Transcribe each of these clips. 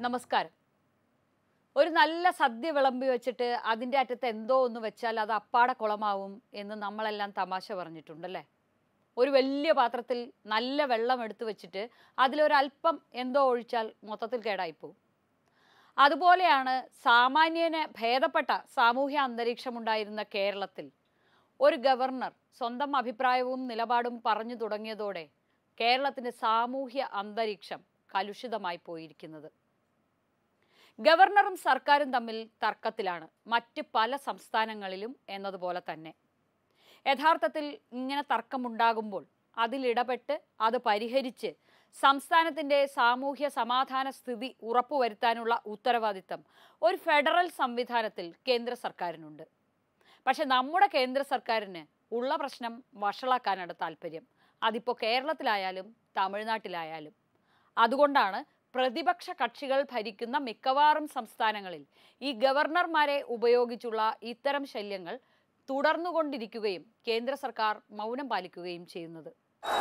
നമസ്കാരം ഒരു നല്ല സദ്യ വിളമ്പി വെച്ചിട്ട് അതിൻ്റെ അറ്റത്ത് എന്തോ ഒന്ന് വെച്ചാൽ അത് അപ്പാടെ കുളമാവും എന്ന് നമ്മളെല്ലാം തമാശ പറഞ്ഞിട്ടുണ്ടല്ലേ ഒരു വലിയ പാത്രത്തിൽ നല്ല വെള്ളം എടുത്തു വെച്ചിട്ട് അതിലൊരല്പം എന്തോ ഒഴിച്ചാൽ മൊത്തത്തിൽ കേടായിപ്പോവും അതുപോലെയാണ് സാമാന്യന് ഭേദപ്പെട്ട സാമൂഹ്യ അന്തരീക്ഷമുണ്ടായിരുന്ന കേരളത്തിൽ ഒരു ഗവർണർ സ്വന്തം അഭിപ്രായവും നിലപാടും പറഞ്ഞു തുടങ്ങിയതോടെ കേരളത്തിൻ്റെ സാമൂഹ്യ അന്തരീക്ഷം കലുഷിതമായി പോയിരിക്കുന്നത് ഗവർണറും സർക്കാരും തമ്മിൽ തർക്കത്തിലാണ് മറ്റ് പല സംസ്ഥാനങ്ങളിലും എന്നതുപോലെ തന്നെ യഥാർത്ഥത്തിൽ ഇങ്ങനെ തർക്കമുണ്ടാകുമ്പോൾ അതിലിടപെട്ട് അത് പരിഹരിച്ച് സംസ്ഥാനത്തിൻ്റെ സാമൂഹ്യ സമാധാന സ്ഥിതി ഉറപ്പുവരുത്താനുള്ള ഉത്തരവാദിത്തം ഒരു ഫെഡറൽ സംവിധാനത്തിൽ കേന്ദ്ര സർക്കാരിനുണ്ട് പക്ഷെ നമ്മുടെ കേന്ദ്ര സർക്കാരിന് ഉള്ള പ്രശ്നം വഷളാക്കാനാണ് താല്പര്യം അതിപ്പോൾ കേരളത്തിലായാലും തമിഴ്നാട്ടിലായാലും അതുകൊണ്ടാണ് പ്രതിപക്ഷ കക്ഷികൾ ഭരിക്കുന്ന മിക്കവാറും സംസ്ഥാനങ്ങളിൽ ഈ ഗവർണർമാരെ ഉപയോഗിച്ചുള്ള ഇത്തരം ശല്യങ്ങൾ തുടർന്നുകൊണ്ടിരിക്കുകയും കേന്ദ്ര സർക്കാർ മൗനം പാലിക്കുകയും ചെയ്യുന്നത്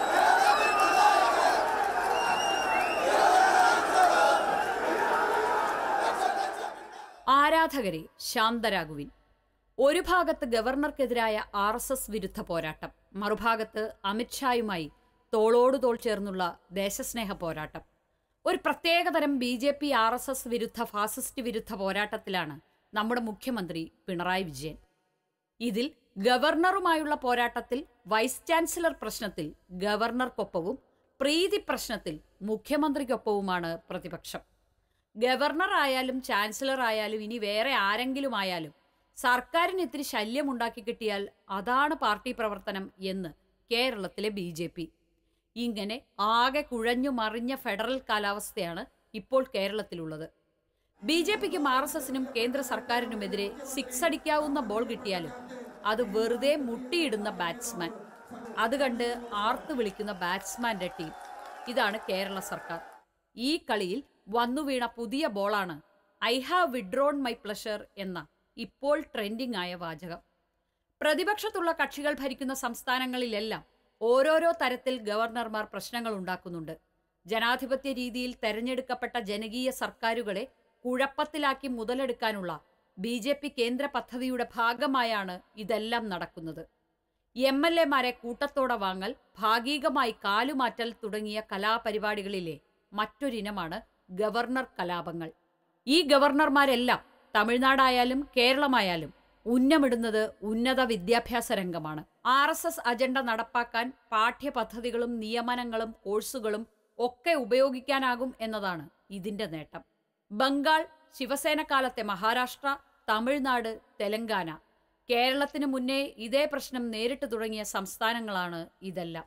ആരാധകരെ ശാന്തരാകുവിൻ ഒരു ഭാഗത്ത് ഗവർണർക്കെതിരായ ആർ എസ് എസ് വിരുദ്ധ പോരാട്ടം മറുഭാഗത്ത് അമിത്ഷായുമായി തോളോട് തോൾ ചേർന്നുള്ള ദേശസ്നേഹ പോരാട്ടം ഒരു പ്രത്യേകതരം B J P R S S വിരുദ്ധ ഫാസിസ്റ്റ് വിരുദ്ധ പോരാട്ടത്തിലാണ് നമ്മുടെ മുഖ്യമന്ത്രി പിണറായി വിജയൻ ഇതിൽ ഗവർണറുമായുള്ള പോരാട്ടത്തിൽ വൈസ് ചാൻസലർ പ്രശ്നത്തിൽ ഗവർണർക്കൊപ്പവും പ്രീതി പ്രശ്നത്തിൽ മുഖ്യമന്ത്രിക്കൊപ്പവുമാണ് പ്രതിപക്ഷം ഗവർണർ ആയാലും ചാൻസലർ ആയാലും ഇനി വേറെ ആരെങ്കിലും ആയാലും സർക്കാരിന് ഇത്തിരി ശല്യമുണ്ടാക്കി കിട്ടിയാൽ അതാണ് പാർട്ടി പ്രവർത്തനം എന്ന് കേരളത്തിലെ ബി ജെ പി ഇങ്ങനെ ആകെ കുഴഞ്ഞു മറിഞ്ഞ ഫെഡറൽ കാലാവസ്ഥയാണ് ഇപ്പോൾ കേരളത്തിലുള്ളത് ബി ജെ പിക്കും ആർ എസ് എസിനും കേന്ദ്ര സർക്കാരിനുമെതിരെ സിക്സ് അടിക്കാവുന്ന ബോൾ കിട്ടിയാലും അത് വെറുതെ മുട്ടിയിടുന്ന ബാറ്റ്സ്മാൻ അത് കണ്ട് ആർത്ത് വിളിക്കുന്ന ബാറ്റ്സ്മാന്റെ ടീം ഇതാണ് കേരള സർക്കാർ ഈ കളിയിൽ വന്നു വീണ പുതിയ ബോളാണ് I have withdrawn my pleasure എന്ന ഇപ്പോൾ ട്രെൻഡിംഗ് ആയ വാചകം പ്രതിപക്ഷത്തുള്ള കക്ഷികൾ ഭരിക്കുന്ന സംസ്ഥാനങ്ങളിലെല്ലാം ഓരോരോ തരത്തിൽ ഗവർണർമാർ പ്രശ്നങ്ങൾ ഉണ്ടാക്കുന്നുണ്ട് ജനാധിപത്യ രീതിയിൽ തെരഞ്ഞെടുക്കപ്പെട്ട ജനകീയ സർക്കാരുകളെ കുഴപ്പത്തിലാക്കി മുതലെടുക്കാനുള്ള ബി ജെ പി കേന്ദ്ര പദ്ധതിയുടെ ഭാഗമായാണ് ഇതെല്ലാം നടക്കുന്നത് എം എൽ എമാരെ കൂട്ടത്തോടെ വാങ്ങൽ ഭാഗികമായി കാലുമാറ്റൽ തുടങ്ങിയ കലാപരിപാടികളിലെ മറ്റൊരിനമാണ് ഗവർണർ കലാപങ്ങൾ ഈ ഗവർണർമാരെല്ലാം തമിഴ്നാടായാലും കേരളമായാലും ഉന്നമിടുന്നത് ഉന്നത വിദ്യാഭ്യാസ രംഗമാണ് ആർ എസ് എസ് അജണ്ട നടപ്പാക്കാൻ പാഠ്യപദ്ധതികളും നിയമനങ്ങളും കോഴ്സുകളും ഒക്കെ ഉപയോഗിക്കാനാകും എന്നതാണ് ഇതിന്റെ നേട്ടം ബംഗാൾ ശിവസേന കാലത്തെ മഹാരാഷ്ട്ര തമിഴ്നാട് തെലങ്കാന കേരളത്തിന് മുന്നേ ഇതേ പ്രശ്നം നേരിട്ട് തുടങ്ങിയ സംസ്ഥാനങ്ങളാണ് ഇതെല്ലാം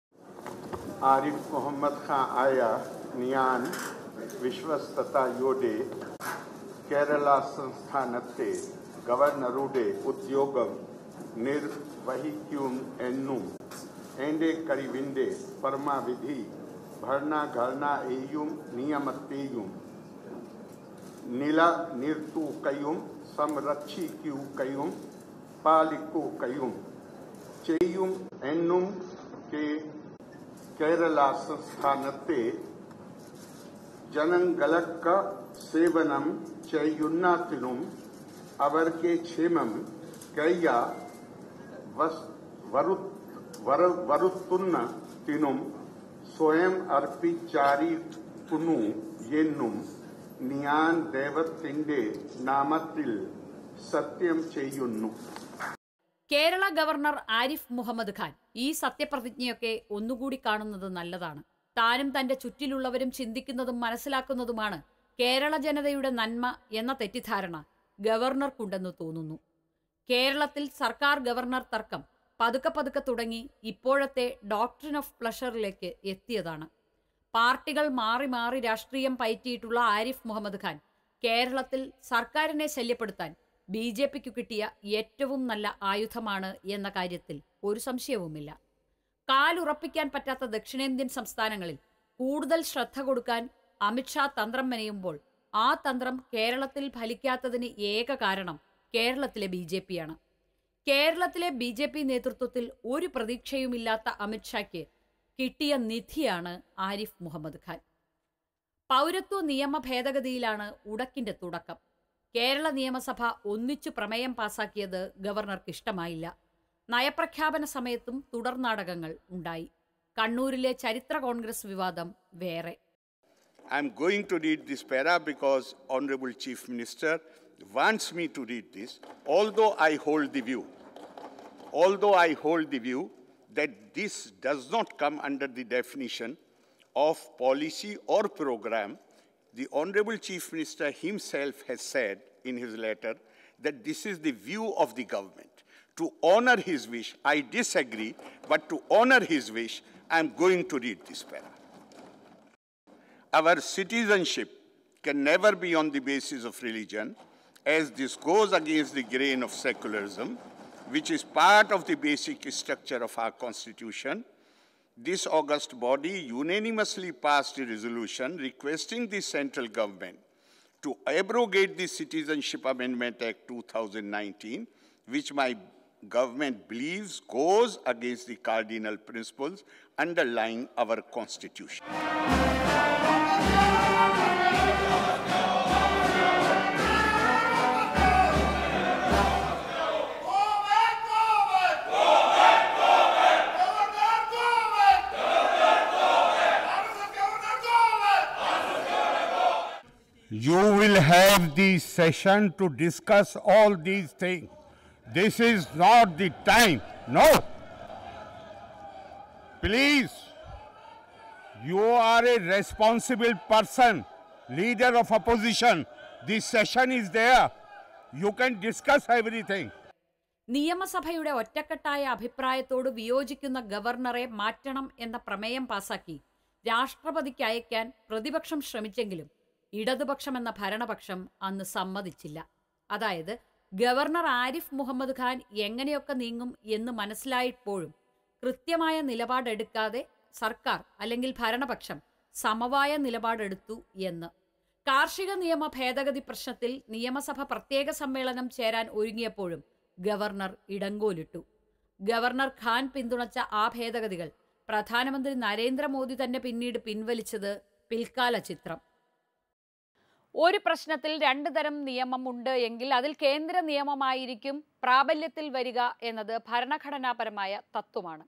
ആരിഫ് മുഹമ്മദ് ഖാൻ ആയ നിയാൻ വിശ്വസ്തതയോടെ കേരള സംസ്ഥാനത്തെ ഗവർണറുടെ ഉദ്യോഗം നിർവഹിക്കും എന്നും എന്റെ കഴിവിന്റെ പരമാവധി ഭരണഘടനയെയും നിയമത്തെയും നിലനിർത്തുകയും സംരക്ഷിക്കുകയും പാലിക്കുകയും ചെയ്യും എന്നും കേ- കേരള സംസ്ഥാനത്തെ ജനങ്ങൾക്ക് സേവനം ചെയ്യുന്നതിനും അവർക്ക് ക്ഷേമം കയ്യ വസ്- വരു- വര- വരുത്തുന്നതിനും സ്വയം അർപ്പിച്ചായിരിക്കുന്നു എന്നും ഞാൻ ദൈവത്തിന്റെ നാമത്തിൽ സത്യം ചെയ്യുന്നു കേരള ഗവർണർ ആരിഫ് മുഹമ്മദ് ഖാൻ ഈ സത്യപ്രതിജ്ഞയൊക്കെ ഒന്നുകൂടി കാണുന്നത് നല്ലതാണ് താനും തന്റെ ചുറ്റിലുള്ളവരും ചിന്തിക്കുന്നതും മനസ്സിലാക്കുന്നതുമാണ് കേരള ജനതയുടെ നന്മ എന്ന തെറ്റിദ്ധാരണ ഗവർണർക്കുണ്ടെന്ന് തോന്നുന്നു കേരളത്തിൽ സർക്കാർ ഗവർണർ തർക്കം പതുക്കെ പതുക്കെ തുടങ്ങി ഇപ്പോഴത്തെ ഡോക്ട്രിൻ ഓഫ് പ്ലഷറിലേക്ക് എത്തിയതാണ് പാർട്ടികൾ മാറി മാറി രാഷ്ട്രീയം പയറ്റിയിട്ടുള്ള ആരിഫ് മുഹമ്മദ് ഖാൻ കേരളത്തിൽ സർക്കാരിനെ ശല്യപ്പെടുത്താൻ ബി ജെ പിക്ക് കിട്ടിയ ഏറ്റവും നല്ല ആയുധമാണ് എന്ന കാര്യത്തിൽ ഒരു സംശയവുമില്ല കാലുറപ്പിക്കാൻ പറ്റാത്ത ദക്ഷിണേന്ത്യൻ സംസ്ഥാനങ്ങളിൽ കൂടുതൽ ശ്രദ്ധ കൊടുക്കാൻ അമിത്ഷാ തന്ത്രം മെനയുമ്പോൾ ആ തന്ത്രം കേരളത്തിൽ ഫലിക്കാത്തതിന് ഏക കാരണം കേരളത്തിലെ ബി ജെ പിയാണ് കേരളത്തിലെ ബി ജെ പി നേതൃത്വത്തിൽ ഒരു പ്രതീക്ഷയുമില്ലാത്ത അമിത്ഷായ്ക്ക് കിട്ടിയ നിധിയാണ് ആരിഫ് മുഹമ്മദ് ഖാൻ പൗരത്വ നിയമ ഭേദഗതിയിലാണ് ഉടക്കിന്റെ തുടക്കം കേരള നിയമസഭ ഒന്നിച്ചു പ്രമേയം പാസാക്കിയത് ഗവർണർക്ക് ഇഷ്ടമായില്ല നയപ്രഖ്യാപന സമയത്തും തുടർനാടകങ്ങൾ ഉണ്ടായി കണ്ണൂരിലെ ചരിത്ര കോൺഗ്രസ് വിവാദം വേറെ I'm going to read this para because Honorable Chief Minister wants me to read this, although I hold the view, although I hold the view that this does not come under the definition of policy or program, the Honorable Chief Minister himself has said in his letter that this is the view of the government. To honor his wish, I disagree, but to honor his wish, I am going to read this para. Our citizenship can never be on the basis of religion, as this goes against the grain of secularism, which is part of the basic structure of our Constitution. This august body unanimously passed a resolution requesting the central government to abrogate the Citizenship Amendment Act 2019, which my government believes goes against the cardinal principles underlying our Constitution. You will have the session to discuss all these things. This is not the time. No. Please. You are a responsible person, leader of opposition. This session is there. You can discuss everything. നിയമസഭയുടെ ഒറ്റക്കെട്ടായ അഭിപ്രായത്തോട് വിയോജിക്കുന്ന ഗവർണറെ മാറ്റണം എന്ന പ്രമേയം പാസാക്കി രാഷ്ട്രപതിക്ക് അയക്കാൻ പ്രതിപക്ഷം ശ്രമിച്ചെങ്കിലും ഇടതുപക്ഷം എന്ന ഭരണപക്ഷം അന്ന് സമ്മതിച്ചില്ല അതായത് ഗവർണർ ആരിഫ് മുഹമ്മദ് ഖാൻ എങ്ങനെയൊക്കെ നീങ്ങും എന്ന് മനസ്സിലായപ്പോഴും കൃത്യമായ നിലപാടെടുക്കാതെ സർക്കാർ അല്ലെങ്കിൽ ഭരണപക്ഷം സമവായ നിലപാടെടുത്തു എന്ന് കാർഷിക നിയമ ഭേദഗതി പ്രശ്നത്തിൽ നിയമസഭ പ്രത്യേക സമ്മേളനം ചേരാൻ ഒരുങ്ങിയപ്പോഴും ഗവർണർ ഇടങ്കോലിട്ടു ഗവർണർ ഖാൻ പിന്തുണച്ച ആ ഭേദഗതികൾ പ്രധാനമന്ത്രി നരേന്ദ്രമോദി തന്നെ പിന്നീട് പിൻവലിച്ചത് പിൽക്കാല ചിത്രം ഒരു പ്രശ്നത്തിൽ രണ്ടു തരം നിയമമുണ്ട് എങ്കിൽ അതിൽ കേന്ദ്ര നിയമമായിരിക്കും പ്രാബല്യത്തിൽ വരിക എന്നത് ഭരണഘടനാപരമായ തത്വമാണ്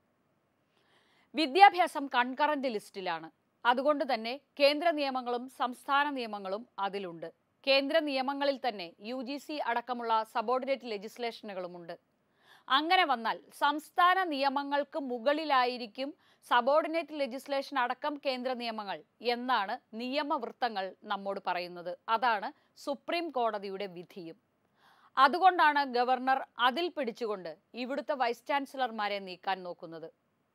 വിദ്യാഭ്യാസം കൺകറന്റ് ലിസ്റ്റിലാണ് അതുകൊണ്ട് തന്നെ കേന്ദ്ര നിയമങ്ങളും സംസ്ഥാന നിയമങ്ങളും അതിലുണ്ട് കേന്ദ്ര നിയമങ്ങളിൽ തന്നെ യു ജി സി അടക്കമുള്ള സബോർഡിനേറ്റ് ലെജിസ്ലേഷനുകളുമുണ്ട് അങ്ങനെ വന്നാൽ സംസ്ഥാന നിയമങ്ങൾക്ക് മുകളിലായിരിക്കും സബോർഡിനേറ്റ് ലെജിസ്ലേഷൻ അടക്കം കേന്ദ്ര നിയമങ്ങൾ എന്നാണ് നിയമവൃത്തങ്ങൾ നമ്മോട് പറയുന്നത് അതാണ് സുപ്രീം കോടതിയുടെ വിധിയും അതുകൊണ്ടാണ് ഗവർണർ അതിൽ പിടിച്ചുകൊണ്ട് ഇവിടുത്തെ വൈസ് ചാൻസലർമാരെ നീക്കാൻ നോക്കുന്നത്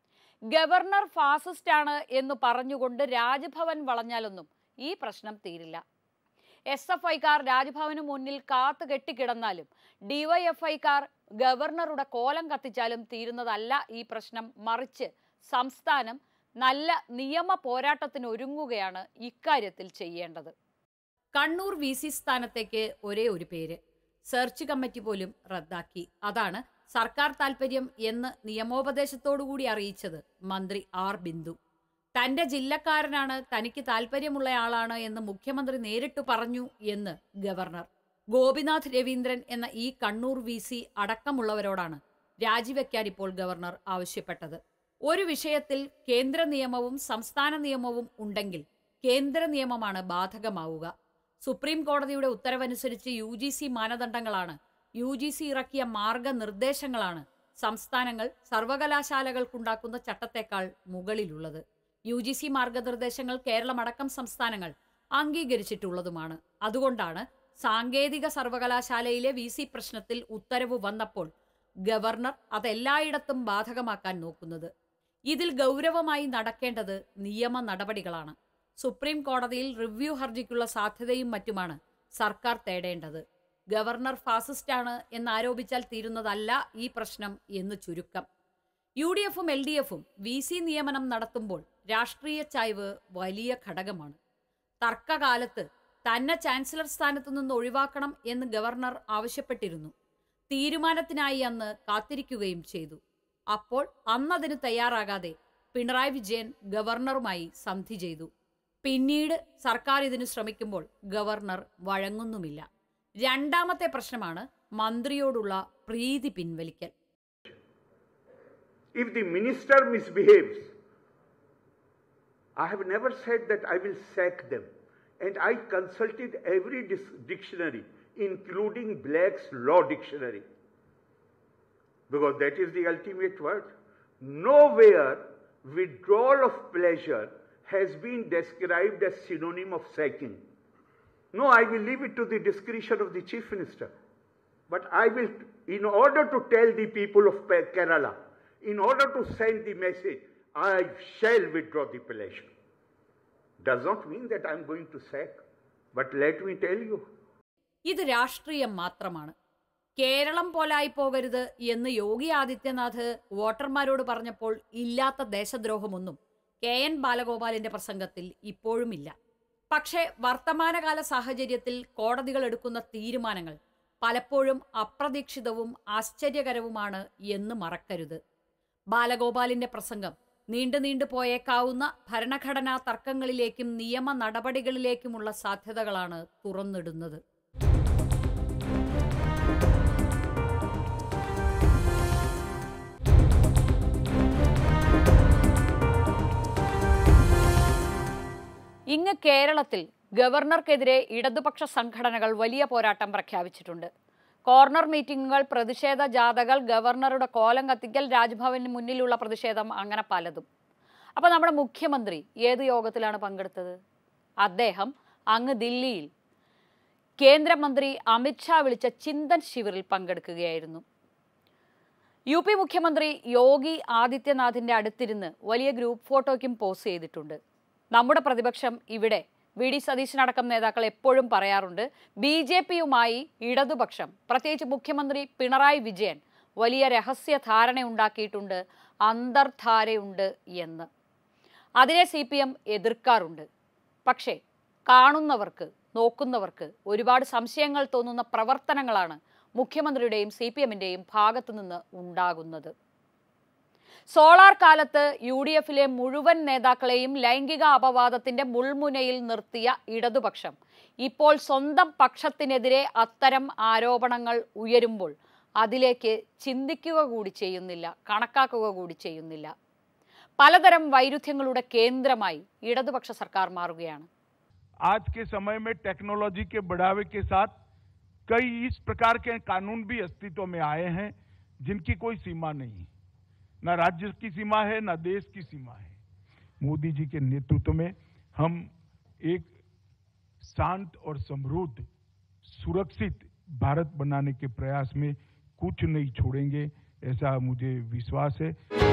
ഗവർണർ ഫാസിസ്റ്റ് ആണ് എന്ന് പറഞ്ഞുകൊണ്ട് രാജ്ഭവൻ വളഞ്ഞാലൊന്നും ഈ പ്രശ്നം തീരില്ല എസ് എഫ് ഐക്കാർ രാജ്ഭവന് മുന്നിൽ കാത്തു കെട്ടിക്കിടന്നാലും ഡിവൈഎഫ്ഐക്കാർ ഗവർണറുടെ കോലം കത്തിച്ചാലും തീരുന്നതല്ല ഈ പ്രശ്നം മറിച്ച് സംസ്ഥാനം നല്ല നിയമ പോരാട്ടത്തിന് ഒരുങ്ങുകയാണ് ഇക്കാര്യത്തിൽ ചെയ്യേണ്ടത് കണ്ണൂർ വി സി സ്ഥാനത്തേക്ക് ഒരേ ഒരു പേര് സെർച്ച് കമ്മിറ്റി പോലും റദ്ദാക്കി അതാണ് സർക്കാർ താൽപര്യം എന്ന് നിയമോപദേശത്തോടുകൂടി അറിയിച്ചത് മന്ത്രി ആർ ബിന്ദു തന്റെ ജില്ലക്കാരനാണ് തനിക്ക് താല്പര്യമുള്ളയാളാണ് എന്ന് മുഖ്യമന്ത്രി നേരിട്ട് പറഞ്ഞു എന്ന് ഗവർണർ ഗോപിനാഥ് രവീന്ദ്രൻ എന്ന ഈ കണ്ണൂർ വി സി അടക്കമുള്ളവരോടാണ് രാജിവെക്കാൻ ഇപ്പോൾ ഗവർണർ ആവശ്യപ്പെട്ടത് ഒരു വിഷയത്തിൽ കേന്ദ്ര നിയമവും സംസ്ഥാന നിയമവും ഉണ്ടെങ്കിൽ കേന്ദ്ര നിയമമാണ് ബാധകമാവുക സുപ്രീം കോടതിയുടെ ഉത്തരവനുസരിച്ച് യു ജി സി മാനദണ്ഡങ്ങളാണ് യു ജി സി ഇറക്കിയ മാർഗനിർദ്ദേശങ്ങളാണ് സംസ്ഥാനങ്ങൾ സർവകലാശാലകൾക്കുണ്ടാക്കുന്ന ചട്ടത്തേക്കാൾ മുകളിലുള്ളത് യു ജി സി മാർഗനിർദ്ദേശങ്ങൾ കേരളമടക്കം സംസ്ഥാനങ്ങൾ അംഗീകരിച്ചിട്ടുള്ളതുമാണ് അതുകൊണ്ടാണ് സാങ്കേതിക സർവകലാശാലയിലെ വി സി പ്രശ്നത്തിൽ ഉത്തരവ് വന്നപ്പോൾ ഗവർണർ അതെല്ലായിടത്തും ബാധകമാക്കാൻ നോക്കുന്നത് ഇതിൽ ഗൗരവമായി നടക്കേണ്ടത് നിയമ നടപടികളാണ് സുപ്രീം കോടതിയിൽ റിവ്യൂ ഹർജിക്കുള്ള സാധ്യതയും മറ്റുമാണ് സർക്കാർ തേടേണ്ടത് ഗവർണർ ഫാസിസ്റ്റാണ് എന്നാരോപിച്ചാൽ തീരുന്നതല്ല ഈ പ്രശ്നം എന്ന് ചുരുക്കം യു ഡി എഫും എൽ ഡി എഫും വി സി നിയമനം നടത്തുമ്പോൾ രാഷ്ട്രീയ ചായ്വ് വലിയ ഘടകമാണ് തർക്കകാലത്ത് തന്നെ ചാൻസലർ സ്ഥാനത്തു നിന്ന് ഒഴിവാക്കണം എന്ന് ഗവർണർ ആവശ്യപ്പെട്ടിരുന്നു തീരുമാനത്തിനായി അന്ന് കാത്തിരിക്കുകയും ചെയ്തു അപ്പോൾ അന്നതിന് തയ്യാറാകാതെ പിണറായി വിജയൻ ഗവർണറുമായി സന്ധി ചെയ്തു പിന്നീട് സർക്കാർ ഇതിന് ശ്രമിക്കുമ്പോൾ ഗവർണർ വഴങ്ങുന്നുമില്ല രണ്ടാമത്തെ പ്രശ്നമാണ് മന്ത്രിയോടുള്ള പ്രീതി പിൻവലിക്കൽ If the minister misbehaves, I have never said that I will sack them. And I consulted every dis- dictionary, including Black's Law Dictionary, because that is the ultimate word. Nowhere withdrawal of pleasure has been described as synonym of sacking. No, I will leave it to the discretion of the chief minister. But I will, in order to tell the people of Pe- Kerala, in order to send the message, I shall withdraw the pleasure. Does not mean that I am going to sack. But let me tell you, ഇത് രാഷ്ട്രീയം മാത്രമാണ് കേരളം പോലായി പോകരുത് എന്ന് യോഗി ആദിത്യനാഥ് വോട്ടർമാരോട് പറഞ്ഞപ്പോൾ ഇല്ലാത്ത ദേശദ്രോഹമൊന്നും K N ബാലഗോപാലിന്റെ പ്രസംഗത്തിൽ ഇപ്പോഴുമില്ല പക്ഷേ വർത്തമാനകാല സാഹചര്യത്തിൽ കോടതികൾ എടുക്കുന്ന തീരുമാനങ്ങൾ പലപ്പോഴും അപ്രതീക്ഷിതവും ആശ്ചര്യകരവുമാണ് എന്ന് മറക്കരുത് ബാലഗോപാലിന്റെ പ്രസംഗം നീണ്ടു നീണ്ടു പോയേക്കാവുന്ന ഭരണഘടനാ തർക്കങ്ങളിലേക്കും നിയമ നടപടികളിലേക്കുമുള്ള സാധ്യതകളാണ് തുറന്നിടുന്നത് ഇങ്ങ് കേരളത്തിൽ ഗവർണർക്കെതിരെ ഇടതുപക്ഷ സംഘടനകൾ വലിയ പോരാട്ടം പ്രഖ്യാപിച്ചിട്ടുണ്ട് കോർണർ മീറ്റിംഗുകൾ പ്രതിഷേധ ജാഥകൾ ഗവർണറുടെ കോലം കത്തിക്കൽ രാജ്ഭവന് മുന്നിലുള്ള പ്രതിഷേധം അങ്ങനെ പലതും അപ്പോൾ നമ്മുടെ മുഖ്യമന്ത്രി ഏത് യോഗത്തിലാണ് പങ്കെടുത്തത് അദ്ദേഹം അങ്ങ് ദില്ലിയിൽ കേന്ദ്രമന്ത്രി അമിത്ഷാ വിളിച്ച ചിന്തൻ ശിവിറിൽ പങ്കെടുക്കുകയായിരുന്നു യു പി മുഖ്യമന്ത്രി യോഗി ആദിത്യനാഥിന്റെ അടുത്തിരുന്ന് വലിയ ഗ്രൂപ്പ് ഫോട്ടോയ്ക്കും പോസ് ചെയ്തിട്ടുണ്ട് നമ്മുടെ പ്രതിപക്ഷം ഇവിടെ വി ഡി സതീശനടക്കം നേതാക്കൾ എപ്പോഴും പറയാറുണ്ട് ബി ജെ പിയുമായി ഇടതുപക്ഷം പ്രത്യേകിച്ച് മുഖ്യമന്ത്രി പിണറായി വിജയൻ വലിയ രഹസ്യ ധാരണയുണ്ടാക്കിയിട്ടുണ്ട് അന്തർധാരയുണ്ട് എന്ന് അതിനെ സി പി എം എതിർക്കാറുണ്ട് പക്ഷേ കാണുന്നവർക്ക് നോക്കുന്നവർക്ക് ഒരുപാട് സംശയങ്ങൾ തോന്നുന്ന പ്രവർത്തനങ്ങളാണ് മുഖ്യമന്ത്രിയുടെയും സി പി എമ്മിൻ്റെയും ഭാഗത്തു നിന്ന് ഉണ്ടാകുന്നത് സോളാർ കാലത്ത് യു ഡി എഫിലെ മുഴുവൻ നേതാക്കളെയും ലൈംഗിക അപവാദത്തിന്റെ മുൾമുനയിൽ നിർത്തിയ ഇടതുപക്ഷം ഇപ്പോൾ സ്വന്തം പക്ഷത്തിനെതിരെ അത്തരം ആരോപണങ്ങൾ ഉയരുമ്പോൾ അതിലേക്ക് ചിന്തിക്കുക കൂടി ചെയ്യുന്നില്ല കണക്കാക്കുക കൂടി ചെയ്യുന്നില്ല പലതരം വൈരുദ്ധ്യങ്ങളുടെ കേന്ദ്രമായി ഇടതുപക്ഷ സർക്കാർ മാറുകയാണ് आज के समय में टेक्नोलॉजी के बढ़ावे के साथ कई इस प्रकार के कानून भी अस्तित्व में आए हैं जिनकी कोई सीमा नहीं है न राज्य की सीमा है न देश की सीमा है मोदी जी के नेतृत्व में हम एक शांत और समृद्ध सुरक्षित भारत बनाने के प्रयास में कुछ नहीं छोड़ेंगे ऐसा मुझे विश्वास है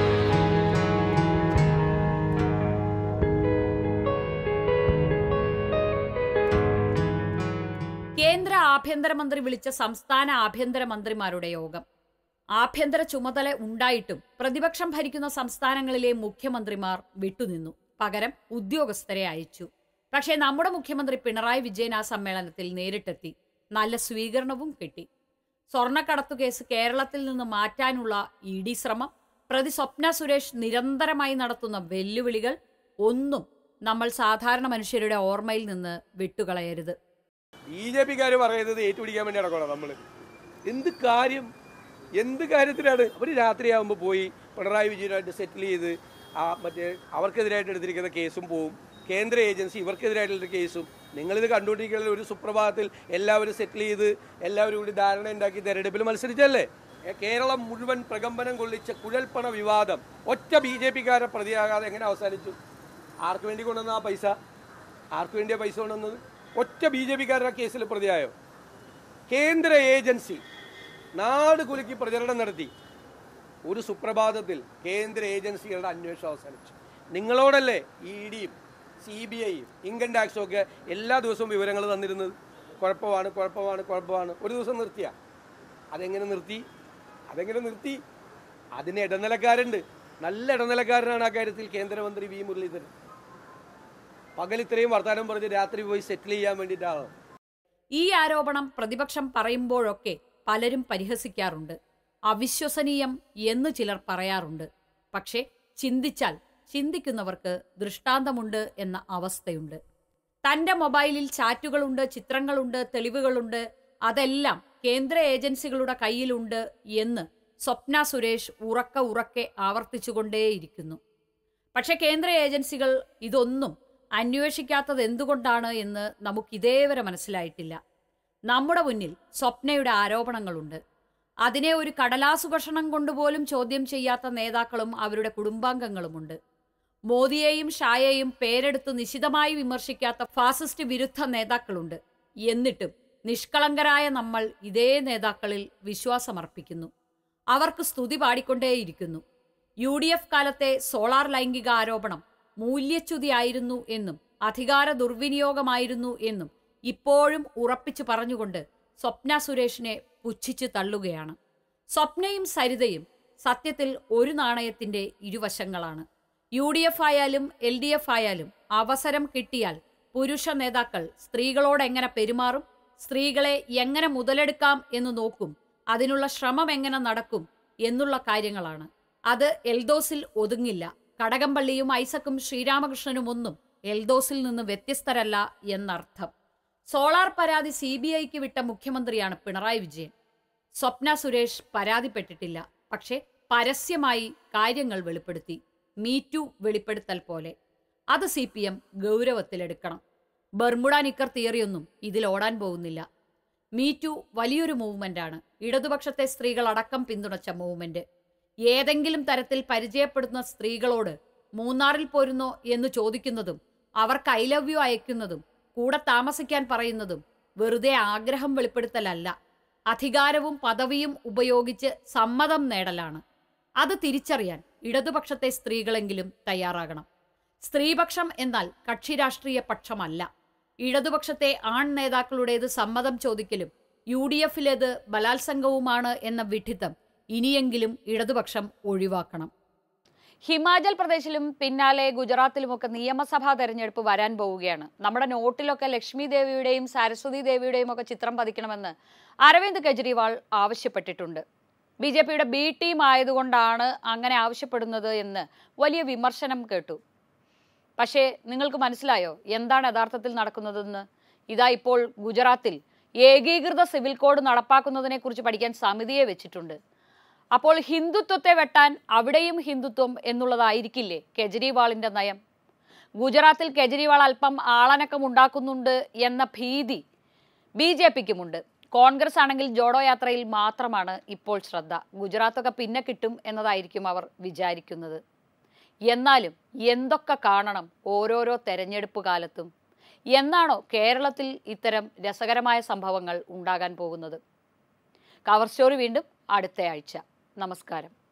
കേന്ദ്ര ആഭ്യന്തരമന്ത്രി വിളിച്ച സംസ്ഥാന ആഭ്യന്തരമന്ത്രിമാരുടെ യോഗം ആഭ്യന്തര ചുമതല ഉണ്ടായിട്ടും പ്രതിപക്ഷം ഭരിക്കുന്ന സംസ്ഥാനങ്ങളിലെ മുഖ്യമന്ത്രിമാർ വിട്ടുനിന്നു പകരം ഉദ്യോഗസ്ഥരെ അയച്ചു പക്ഷേ നമ്മുടെ മുഖ്യമന്ത്രി പിണറായി വിജയൻ ആ സമ്മേളനത്തിൽ നേരിട്ടെത്തി നല്ല സ്വീകരണവും കിട്ടി സ്വർണ്ണക്കടത്തു കേസ് കേരളത്തിൽ നിന്ന് മാറ്റാനുള്ള ഇ ഡി ശ്രമം പ്രതി സ്വപ്ന സുരേഷ് നിരന്തരമായി നടത്തുന്ന വെല്ലുവിളികൾ ഒന്നും നമ്മൾ സാധാരണ മനുഷ്യരുടെ ഓർമ്മയിൽ നിന്ന് വിട്ടുകളയരുത് ബി ജെ പിക്കാർ പറയുന്നത് ഏറ്റുപിടിക്കാൻ വേണ്ടി നടക്കണം നമ്മൾ എന്ത് കാര്യം എന്ത് കാര്യത്തിലാണ് അവർ രാത്രിയാകുമ്പോൾ പോയി പിണറായി വിജയനായിട്ട് സെറ്റിൽ ചെയ്ത് ആ മറ്റേ അവർക്കെതിരായിട്ട് എടുത്തിരിക്കുന്ന കേസും പോവും കേന്ദ്ര ഏജൻസി ഇവർക്കെതിരായിട്ടുള്ള കേസും നിങ്ങളിത് കണ്ടുകൊണ്ടിരിക്കുന്ന ഒരു സുപ്രഭാതത്തിൽ എല്ലാവരും സെറ്റിൽ ചെയ്ത് എല്ലാവരും കൂടി ധാരണ ഉണ്ടാക്കി തെരഞ്ഞെടുപ്പിൽ മത്സരിച്ചല്ലേ ഏ, കേരളം മുഴുവൻ പ്രകമ്പനം കൊള്ളിച്ച കുഴൽപ്പണ വിവാദം ഒറ്റ ബി ജെ പിക്കാരെ പ്രതിയാകാതെ എങ്ങനെ അവസാനിച്ചു ആർക്ക് വേണ്ടി കൊണ്ടുവന്ന ആ പൈസ ആർക്ക് വേണ്ടിയാ പൈസ കൊണ്ടുവന്നത് ഒറ്റ ബി ജെ പിക്കാരുടെ കേസിൽ പ്രതിയായോ കേന്ദ്ര ഏജൻസി നാട് കുലുക്കി പ്രചരണം നടത്തി ഒരു സുപ്രഭാതത്തിൽ കേന്ദ്ര ഏജൻസികളുടെ അന്വേഷണം അവസാനിച്ചു നിങ്ങളോടല്ലേ ഇ ഡിയും സി ബി ഐയും ഇൻകം ടാക്സും ഒക്കെ എല്ലാ ദിവസവും വിവരങ്ങൾ തന്നിരുന്നത് കുഴപ്പമാണ് കുഴപ്പമാണ് കുഴപ്പമാണ് ഒരു ദിവസം നിർത്തിയ അതെങ്ങനെ നിർത്തി അതെങ്ങനെ നിർത്തി അതിന് ഇടനിലക്കാരുണ്ട് നല്ല ഇടനിലക്കാരനാണ് ആ കാര്യത്തിൽ കേന്ദ്രമന്ത്രി വി മുരളീധരൻ പകൽ ഇത്രയും വർത്തമാനം പറഞ്ഞ് രാത്രി പോയി സെറ്റിൽ ചെയ്യാൻ വേണ്ടിയിട്ടാണ് ഈ ആരോപണം പ്രതിപക്ഷം പറയുമ്പോഴൊക്കെ പലരും പരിഹസിക്കാറുണ്ട് അവിശ്വസനീയം എന്ന് ചിലർ പറയാറുണ്ട് പക്ഷേ ചിന്തിച്ചാൽ ചിന്തിക്കുന്നവർക്ക് ദൃഷ്ടാന്തമുണ്ട് എന്ന അവസ്ഥയുണ്ട് തന്റെ മൊബൈലിൽ ചാറ്റുകളുണ്ട് ചിത്രങ്ങളുണ്ട് തെളിവുകളുണ്ട് അതെല്ലാം കേന്ദ്ര ഏജൻസികളുടെ കയ്യിലുണ്ട് എന്ന് സ്വപ്ന സുരേഷ് ഉറക്ക ഉറക്കെ ആവർത്തിച്ചുകൊണ്ടേയിരിക്കുന്നു പക്ഷെ കേന്ദ്ര ഏജൻസികൾ ഇതൊന്നും അന്വേഷിക്കാത്തത് എന്തുകൊണ്ടാണ് എന്ന് നമുക്കിതേവരെ മനസ്സിലായിട്ടില്ല നമ്മുടെ മുന്നിൽ സ്വപ്നയുടെ ആരോപണങ്ങളുണ്ട് അതിനെ ഒരു കടലാസു കഷണം കൊണ്ടുപോലും ചോദ്യം ചെയ്യാത്ത നേതാക്കളും അവരുടെ കുടുംബാംഗങ്ങളുമുണ്ട് മോദിയെയും ഷായെയും പേരെടുത്ത് നിശിതമായി വിമർശിക്കാത്ത ഫാസിസ്റ്റ് വിരുദ്ധ നേതാക്കളുണ്ട് എന്നിട്ടും നിഷ്കളങ്കരായ നമ്മൾ ഇതേ നേതാക്കളിൽ വിശ്വാസമർപ്പിക്കുന്നു അവർക്ക് സ്തുതി പാടിക്കൊണ്ടേയിരിക്കുന്നു യു ഡി എഫ് കാലത്തെ സോളാർ ലൈംഗിക ആരോപണം മൂല്യച്യുതിയായിരുന്നു എന്നും അധികാര ദുർവിനിയോഗമായിരുന്നു എന്നും ഇപ്പോഴും ഉറപ്പിച്ചു പറഞ്ഞുകൊണ്ട് സ്വപ്ന സുരേഷിനെ പുച്ഛിച്ചു തള്ളുകയാണ് സ്വപ്നയും സരിതയും സത്യത്തിൽ ഒരു നാണയത്തിന്റെ ഇരുവശങ്ങളാണ് യു ഡി എഫ് ആയാലും എൽ ഡി എഫ് ആയാലും അവസരം കിട്ടിയാൽ പുരുഷ നേതാക്കൾ സ്ത്രീകളോട് എങ്ങനെ പെരുമാറും സ്ത്രീകളെ എങ്ങനെ മുതലെടുക്കാം എന്ന് നോക്കും അതിനുള്ള ശ്രമം എങ്ങനെ നടക്കും എന്നുള്ള കാര്യങ്ങളാണ് അത് എൽദോസിൽ ഒതുങ്ങില്ല കടകംപള്ളിയും ഐസക്കും ശ്രീരാമകൃഷ്ണനും ഒന്നും എൽദോസിൽ നിന്ന് വ്യത്യസ്തരല്ല എന്നർത്ഥം സോളാർ പരാതി സി ബി ഐക്ക് വിട്ട മുഖ്യമന്ത്രിയാണ് പിണറായി വിജയൻ സ്വപ്ന സുരേഷ് പരാതിപ്പെട്ടിട്ടില്ല പക്ഷേ പരസ്യമായി കാര്യങ്ങൾ വെളിപ്പെടുത്തി മീറ്റു വെളിപ്പെടുത്തൽ പോലെ അത് സി പി എം ഗൗരവത്തിലെടുക്കണം ബർമുഡ നിക്കർ തിയറിയൊന്നും ഇതിൽ ഓടാൻ പോകുന്നില്ല മീറ്റു വലിയൊരു മൂവ്മെന്റാണ് ഇടതുപക്ഷത്തെ സ്ത്രീകൾ അടക്കം പിന്തുണച്ച മൂവ്മെന്റ് ഏതെങ്കിലും തരത്തിൽ പരിചയപ്പെടുന്ന സ്ത്രീകളോട് മൂന്നാറിൽ പോരുന്നോ എന്ന് ചോദിക്കുന്നതും അവർക്ക് ഐ ലവ് യു അയക്കുന്നതും കൂടെ താമസിക്കാൻ പറയുന്നതും വെറുതെ ആഗ്രഹം വെളിപ്പെടുത്തലല്ല അധികാരവും പദവിയും ഉപയോഗിച്ച് സമ്മതം നേടലാണ് അത് തിരിച്ചറിയാൻ ഇടതുപക്ഷത്തെ സ്ത്രീകളെങ്കിലും തയ്യാറാകണം സ്ത്രീപക്ഷം എന്നാൽ കക്ഷി രാഷ്ട്രീയ പക്ഷമല്ല ഇടതുപക്ഷത്തെ ആൺ നേതാക്കളുടേത് സമ്മതം ചോദിക്കലും യു ഡി എഫിലേത് ബലാത്സംഗവുമാണ് എന്ന വിഡിത്തം ഇനിയെങ്കിലും ഇടതുപക്ഷം ഒഴിവാക്കണം ഹിമാചൽ പ്രദേശിലും പിന്നാലെ ഗുജറാത്തിലുമൊക്കെ നിയമസഭാ തെരഞ്ഞെടുപ്പ് വരാൻ പോവുകയാണ് നമ്മുടെ നോട്ടിലൊക്കെ ലക്ഷ്മി ദേവിയുടെയും സരസ്വതി ദേവിയുടെയും ഒക്കെ ചിത്രം പതിക്കണമെന്ന് അരവിന്ദ് കെജ്രിവാൾ ആവശ്യപ്പെട്ടിട്ടുണ്ട് ബി ജെ പിയുടെ ബി ടീം ആയതുകൊണ്ടാണ് അങ്ങനെ ആവശ്യപ്പെടുന്നത് എന്ന് വലിയ വിമർശനം കേട്ടു പക്ഷേ നിങ്ങൾക്ക് മനസ്സിലായോ എന്താണ് യഥാർത്ഥത്തിൽ നടക്കുന്നതെന്ന് ഇതാ ഇപ്പോൾ ഗുജറാത്തിൽ ഏകീകൃത സിവിൽ കോഡ് നടപ്പാക്കുന്നതിനെ കുറിച്ച് പഠിക്കാൻ സമിതിയെ വെച്ചിട്ടുണ്ട് അപ്പോൾ ഹിന്ദുത്വത്തെ വെട്ടാൻ അവിടെയും ഹിന്ദുത്വം എന്നുള്ളതായിരിക്കില്ലേ കെജ്രിവാളിന്റെ നയം ഗുജറാത്തിൽ കെജ്രിവാൾ അല്പം ആളനക്കം ഉണ്ടാക്കുന്നുണ്ട് എന്ന ഭീതി ബി ജെ പിക്കുമുണ്ട് കോൺഗ്രസ് ആണെങ്കിൽ ജോഡോ യാത്രയിൽ മാത്രമാണ് ഇപ്പോൾ ശ്രദ്ധ ഗുജറാത്തൊക്കെ പിന്നെ കിട്ടും എന്നതായിരിക്കും അവർ വിചാരിക്കുന്നത് എന്നാലും എന്തൊക്കെ കാണണം ഓരോരോ തെരഞ്ഞെടുപ്പ് കാലത്തും എന്നാണോ കേരളത്തിൽ ഇത്തരം രസകരമായ സംഭവങ്ങൾ ഉണ്ടാകാൻ പോകുന്നത് കവർ സ്റ്റോറി വീണ്ടും അടുത്തയാഴ്ച നമസ്കാരം